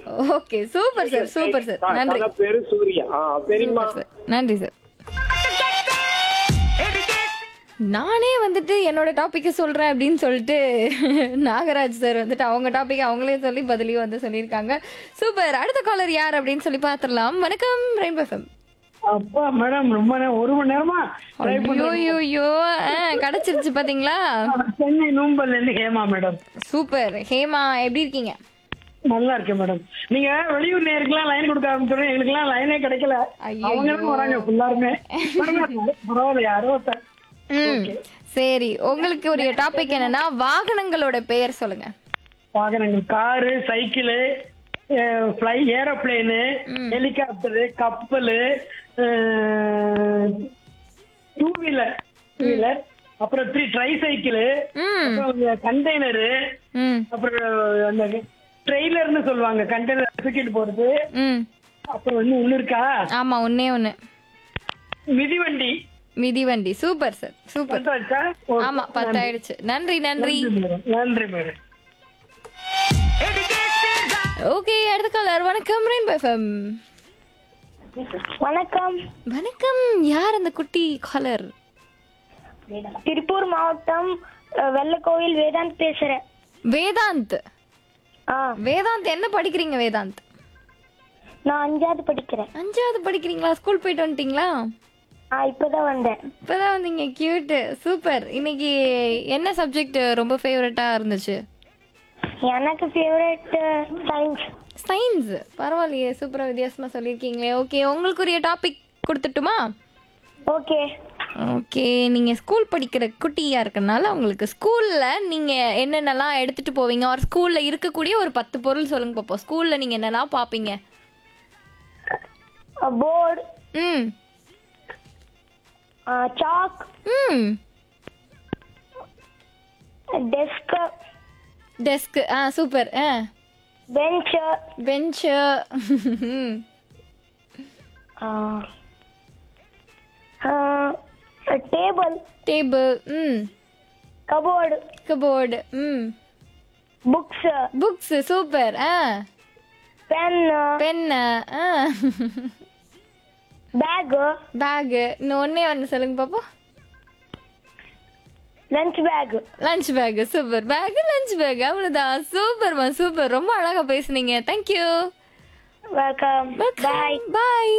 Okay super sir super sir நன்றி தன பேரு சூர்யா ஆ பெரியம்மா சூப்பர் சார் நன்றி சார் நானே வந்துட்டு என்னோட டாபிக்கை சொல்றேன் அப்படின்னு சொல்லிட்டு நாகராஜ் சார் வந்துட்டு அவங்க டாபிக் அவங்களே சொல்லி பதிலையும் வந்து சொல்லியிருக்காங்க சூப்பர் அடுத்த காலர் யார் அப்படின்னு சொல்லி பார்த்துடலாம் வணக்கம் ரெயின்போ எஃப்எம் அப்பா மேடம் ரொம்ப நேரம் ஒரு மணி நேரமா ட்ரை ஐயோ ஐயோ கிடைச்சிருச்சு பாத்தீங்களா சென்னை நூம்பல்ல இருந்து ஹேமா மேடம் சூப்பர் ஹேமா எப்படி இருக்கீங்க நல்லா இருக்கேன் மேடம் நீங்க வெளியூர் நேருக்குலாம் லைன் கொடுக்க ஆரம்பிச்சோடனே எங்களுக்குலாம் லைனே கிடைக்கல ஐயையோ. அவங்க தான் வராங்க ஃபுல்லாருமே பரவாயில்ல, பரவாயில்ல யாரோ ஒருத்தர். ம் சரி உங்களுக்கு ஒரு டாபிக் என்னன்னா வாகனங்களோட பெயர் சொல்லுங்க வாகனங்கள் car cycle fly aeroplane helicopter கப்பலு டூ வீலர் டூ வீலர் அப்புறம் த்ரீ ட்ரை சைக்கிள் ம் அப்புறம் கண்டெய்னரு ம் அப்புறம் அந்த ட்ரெய்லர்னு சொல்லுவாங்க கண்டெய்னர் தூக்கிட்டு போறது ம் அப்புறம் வந்து ஒண்ணு இருக்கா ஆமா ஒன்னே ஒண்ணு மிதிவண்டி மிதிவண்டி சூப்பர் சார் சூப்பர் பத்தாச்சா? ஓ, ஆமா பத்தாயிடுச்சு நன்றி நன்றி நன்றி மேடம். நன்றி மேடம் ஓகே அடுத்த காலர் வணக்கம் ரெயின்போ எஃப்எம் வணக்கம் வணக்கம் யார் அந்த குட்டி காலர் திருப்பூர் மாவட்டம் அஹ், வெள்ளக்கோவில் வேதாந்த் பேசுறேன் வேதாந்த் ஆ வேதாந்த் என்ன படிக்கிறீங்க வேதாந்த் நான் அஞ்சாவது படிக்கிறேன் அஞ்சாவது படிக்கிறீங்களா ஸ்கூல் போயிட்டு வந்துட்டீங்களா ஆ இப்பதான் வந்தேன் இப்பதான் வந்தீங்க கியூட் சூப்பர் இன்னைக்கு என்ன சப்ஜெக்ட் ரொம்ப ஃபேவரட்டா இருந்துச்சு எனக்கு ஃபேவரட் சயின்ஸ் சயின்ஸ் பரவாயில்லையே சூப்பரா வித்தியாசமா சொல்லியிருக்கீங்களே ஓகே உங்களுக்குரிய டாபிக் கொடுத்துட்டுமா ஓகே ஓகே நீங்க ஸ்கூல் படிக்கிற குட்டியா இருக்கறனால உங்களுக்கு ஸ்கூல்ல நீங்க என்னென்னலாம் எடுத்துட்டு போவீங்க ஒரு ஸ்கூல்ல இருக்கக்கூடிய ஒரு பத்து பொருள் சொல்லுங்க பாப்போம் ஸ்கூல்ல நீங்க என்னெல்லாம் பாப்பீங்க போர்டு ம் சாக் ம் டெஸ்க் டெஸ்க் ஆ சூப்பர் ஆ பெஞ்ச் பெஞ்சு டேபிள் டேபிள் ம் கபோர்டு கபோர்டு ம் புக்ஸ் புக்ஸ் சூப்பர் ஆ பென் பென்னு ஆ பேக் பேகு இன்னும் ஒன்னே ஒன்று சொல்லுங்க பாப்போம் lunch bag lunch bag super bag lunch bag அவ்வளோதான் சூப்பர்மா சூப்பர் ரொம்ப அழகா பேசுனீங்க தேங்க்யூ வெல்கம் பாய் பாய்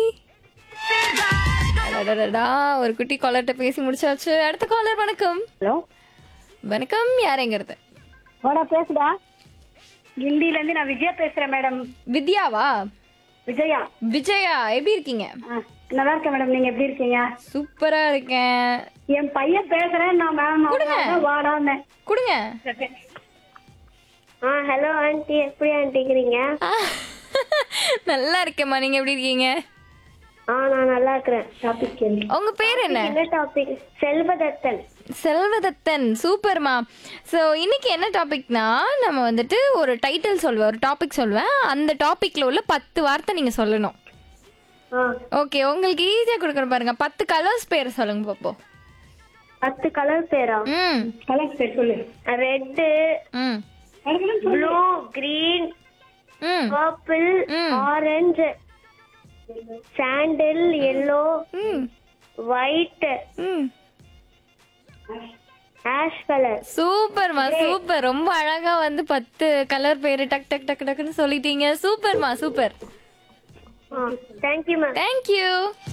அடடடடா ஒரு குட்டி காலர்கிட்ட பேசி முடிச்சாச்சு அடுத்த காலர் வணக்கம் ஹலோ வணக்கம் யாருங்கிறது வாடா பேசுடா கிண்டில இருந்து நான் விஜயா பேசுறேன் மேடம் வித்யாவா விஜயா விஜயா எப்படி இருக்கீங்க ஆ, நல்லா இருக்கேன் மேடம் நீங்க எப்படி இருக்கீங்க சூப்பரா இருக்கேன் என் பையன் பேசுறேன் நான் மேம் வாடான்னு கொடுங்க ஆ ஹலோ ஆண்டி எப்படி ஆண்டி இருக்கிறீங்க ஆ, நல்லா இருக்கேம்மா நீங்க எப்படி இருக்கீங்க ஆ நான் நல்லா இருக்கிறேன் டாபிக் உங்க பேர் என்ன என்ன டாபிக் செல்வதத்தன் செல்வதத்தன் சூப்பர்மா ஸோ இன்னைக்கு என்ன டாபிக்னா நம்ம வந்துட்டு ஒரு டைட்டில் சொல்லுவேன் ஒரு டாபிக் சொல்லுவேன் அந்த டாபிக்ல உள்ள பத்து வார்த்தை நீங்க சொல்லணும் ஆ ஓகே உங்களுக்கு ஈஸியா கொடுக்குறேன் பாருங்க பத்து கலர்ஸ் பேர் சொல்லுங்க பாப்போம் பத்து கலர் பேரா ம் கலர் பேர் சொல்லு ரெட்டு ம் ப்ளூ கிரீன் ம் பர்பிள் ம். ஆரஞ்சு சாண்டில் எல்லோ ம் ஒயிட் ம் ஆஷ் கலர் சூப்பர்மா சூப்பர் ரொம்ப அழகா வந்து பத்து கலர் பேரு டக் டக் டக் டக்குன்னு சொல்லிட்டீங்க சூப்பர்மா சூப்பர் தேங்க்யூ மேம் தேங்க்யூ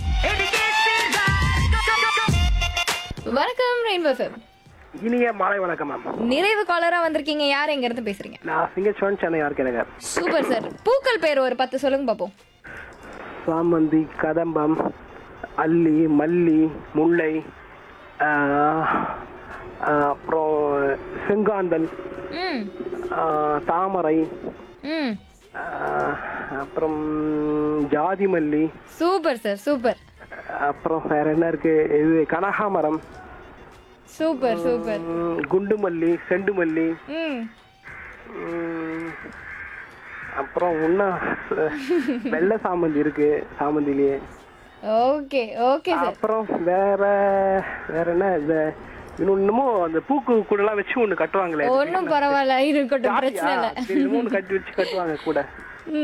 வணக்கம் ரெயின்போ சார் இனிய மாலை வணக்கம் மேம் நிறைவு காலரா வந்திருக்கீங்க யார் எங்க இருந்து பேசுறீங்க நான் சிங்கச்சோன் சென்னை யாருக்கு நகர் சூப்பர் சார் பூக்கள் பேர் ஒரு பத்து சொல்லுங்க பாப்போம் சாமந்தி கதம்பம் அல்லி மல்லி முல்லை ஆஹ், ஆஹ், அப்புறம் செங்காந்தல் ம் ஆஹ், தாமரை ம் ஆஹ், அப்புறம் ஜாதி மல்லி சூப்பர் சார் சூப்பர் அப்புறம் வேற என்ன இருக்கு இது கனகாமரம் சூப்பர் சூப்பர் ம், குண்டு மல்லி செண்டு மல்லி ம் ம், அப்புறம் இன்னும் வெள்ளை சாமந்தி இருக்கு சாமந்திலேயே ஓகே ஓகே சார் அப்புறம் வேற வேற என்ன இந்த இன்னொன்னுமோ அந்த பூக்கு கூட எல்லாம் வச்சு ஒண்ணு கட்டுவாங்களே ஒன்றும் பரவாயில்ல இருக்கட்டும் பிரச்சனை இல்லை இன்னமும் ஒண்ணு கட்டி வச்சு கட்டுவாங்க கூட